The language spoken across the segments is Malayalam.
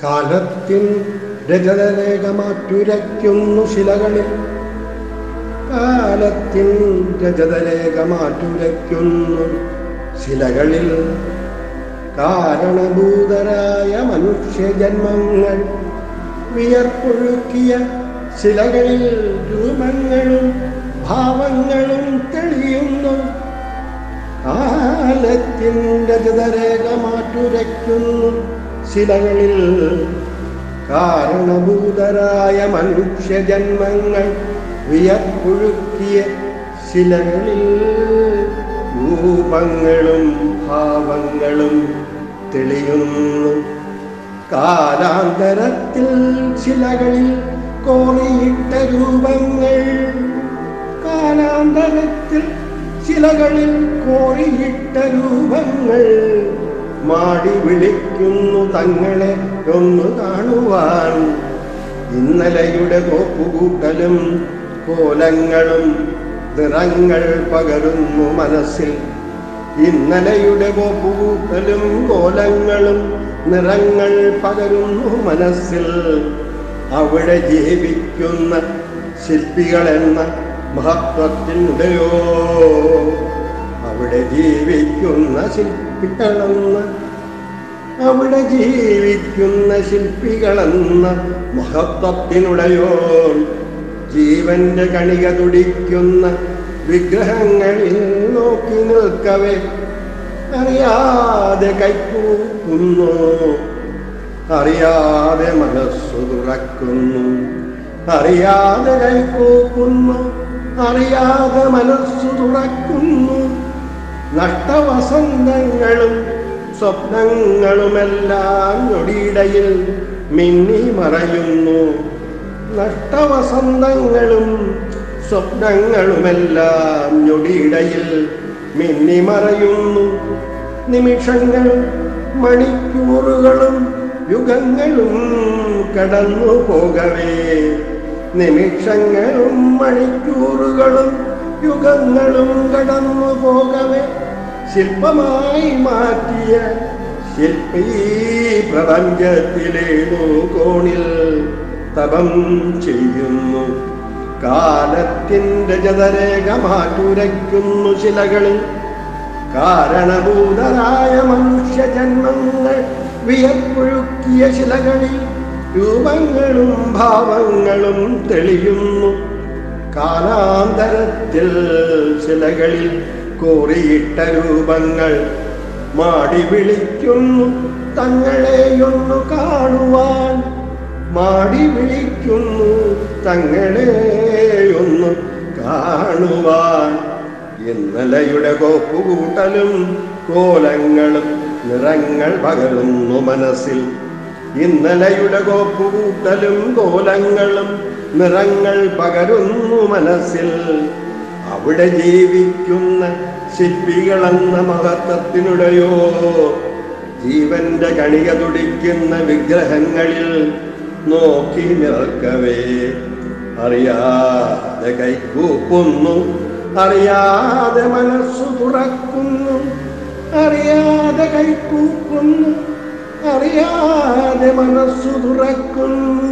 കാലത്തിൻ രജതരേഖ മാറ്റുരയ്ക്കുന്നു ശിലകളിൽ കാലത്തിൻ രജതരേഖ മാറ്റുരയ്ക്കുന്നു ശിലകളിൽ കാരണഭൂതരായ മനുഷ്യജന്മങ്ങൾ വിയർപ്പൊഴുക്കിയ ശിലകളിൽ രൂപങ്ങളും ഭാവങ്ങളും തെളിയുന്നു കാലത്തിൻ രജതരേഖ മാറ്റുരയ്ക്കുന്നു ശിലകളിൽ കാരണഭൂതരായ മനുഷ്യജന്മങ്ങൾ വിയർപ്പൊഴുക്കിയ ശിലകളിൽ രൂപങ്ങളും ഭാവങ്ങളും തെളിയുന്നു കാലാന്തരത്തിൽ ശിലകളിൽ കോറിയിട്ട രൂപങ്ങൾ കാലാന്തരത്തിൽ ശിലകളിൽ കോറിയിട്ട രൂപങ്ങൾ മാടി വിളിക്കുന്നു തങ്ങളെ ഒന്ന് കാണുവാൻ ഇന്നലെയുടെ കോപ്പുകൂട്ടലും കോലങ്ങളും നിറങ്ങൾ പകരുന്നു മനസ്സിൽ ഇന്നലെയുടെ കോപ്പുകൂട്ടലും കോലങ്ങളും നിറങ്ങൾ പകരുന്നു മനസ്സിൽ അവിടെ ജീവിക്കുന്ന ശില്പികളെന്ന മഹത്വത്തിനുടയോ അവിടെ ജീവിക്കുന്ന ശില്പികളെന്ന അവിടെ ജീവിക്കുന്ന ശില്പികളെന്ന മഹത്വത്തിനുടയോ ജീവന്റെ കണിക തുടിക്കുന്ന വിഗ്രഹങ്ങളിൽ നോക്കി നിൽക്കവേ അറിയാതെ കൈക്കൂക്കുന്നു അറിയാതെ മനസ്സു തുറക്കുന്നു അറിയാതെ കൈക്കൂക്കുന്നു അറിയാതെ മനസ്സു തുറക്കുന്നു നഷ്ടവസന്തങ്ങളും സ്വപ്നങ്ങളുമെല്ലാം ഞൊടിയിടയിൽ മിന്നി മറയുന്നു നഷ്ടവസന്തങ്ങളും സ്വപ്നങ്ങളുമെല്ലാം ഞൊടിയിടയിൽ മിന്നി മറയുന്നു നിമിഷങ്ങളും മണിക്കൂറുകളും യുഗങ്ങളും കടന്നു പോകവേ നിമിഷങ്ങളും മണിക്കൂറുകളും യുഗങ്ങളും കടന്നു പോകവേ ശില്പമായി മാറ്റിയ ശില്പി പ്രപഞ്ചത്തിലേതോ കോണിൽ തപം ചെയ്യുന്നു കാലത്തിൻ്റെ ജതരേഖ മാറ്റുരയ്ക്കുന്നു ശിലകളിൽ കാരണഭൂതരായ മനുഷ്യജന്മങ്ങൾ വിയർപ്പൊഴുക്കിയ ശിലകളിൽ രൂപങ്ങളും ഭാവങ്ങളും തെളിയുന്നു കാലാന്തരത്തിൽ ശിലകളിൽ കോറിയിട്ട രൂപങ്ങൾ മാടി വിളിക്കുന്നു തങ്ങളെയൊന്നു കാണുവാൻ മാടി വിളിക്കുന്നു തങ്ങളെയൊന്നു കാണുവാൻ ഇന്നലയുടെ കോപ്പുകൂട്ടലും കോലങ്ങളും നിറങ്ങൾ പകരുന്നു മനസ്സിൽ ഇന്നലയുടെ കോപ്പുകൂട്ടലും കോലങ്ങളും നിറങ്ങൾ പകരുന്നു മനസ്സിൽ അവിടെ ജീവിക്കുന്ന ശില്പികളെന്ന മഹത്വത്തിനുടയോ ജീവന്റെ കണിക തുടിക്കുന്ന വിഗ്രഹങ്ങളിൽ നോക്കി നിൽക്കവേ അറിയാതെ കൈക്കൂപ്പുന്നു അറിയാതെ മനസ്സു തുറക്കുന്നു അറിയാതെ കൈക്കൂപ്പുന്നു അറിയാതെ മനസ്സു തുറക്കുന്നു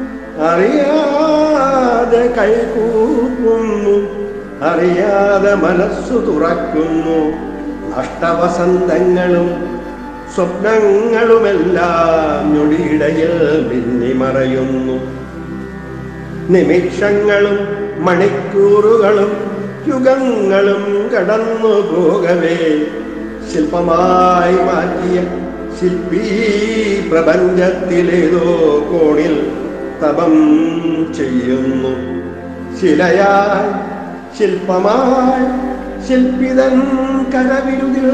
അറിയാതെ കൈകൂപ്പുന്നു അറിയാതെ മനസ്സു തുറക്കുന്നു നഷ്ടവസന്തങ്ങളും സ്വപ്നങ്ങളുമെല്ലാം ഞൊടിയിടയിൽ മിന്നിമറയുന്നു നിമിഷങ്ങളും മണിക്കൂറുകളും യുഗങ്ങളും കടന്നു പോകവേ ശില്പമായി മാറ്റിയ ശില്പി പ്രപഞ്ചത്തിലേതോ കോണിൽ തപം ചെയ്യുന്നു ശിലയായി ശില്പമായി ശില്പിതൻ കരവിരുതിൽ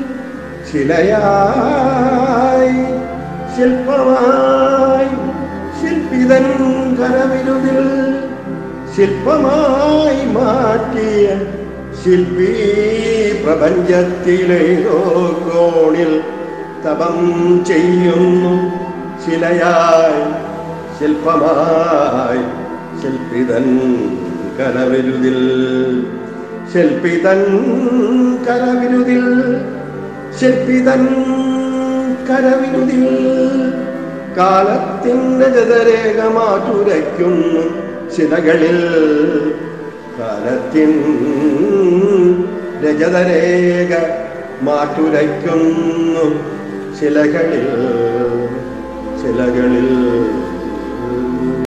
ശിലയായി ശില്പമായി ശില്പിതൻ കരവിരുതിൽ ശില്പമായി മാറ്റിയ ശില്പി പ്രപഞ്ചത്തിലേതോ കോണിൽ തപം ചെയ്യുന്നു ശിലയായി ശില്പമായി ശില്പിതൻ കരവിരുതിൽ ശില്പിതൻ കരവിരുതിൽ ശില്പിതൻ കരവിരുതിൽ കാലത്തിൻ്റെ ജതരേഖ മാറ്റുരയ്ക്കുന്നു ശിലകളിൽ കാലത്തിൻ രജതരേഖ മാറ്റുരയ്ക്കുന്നു ശിലകളിൽ ശിലകളിൽ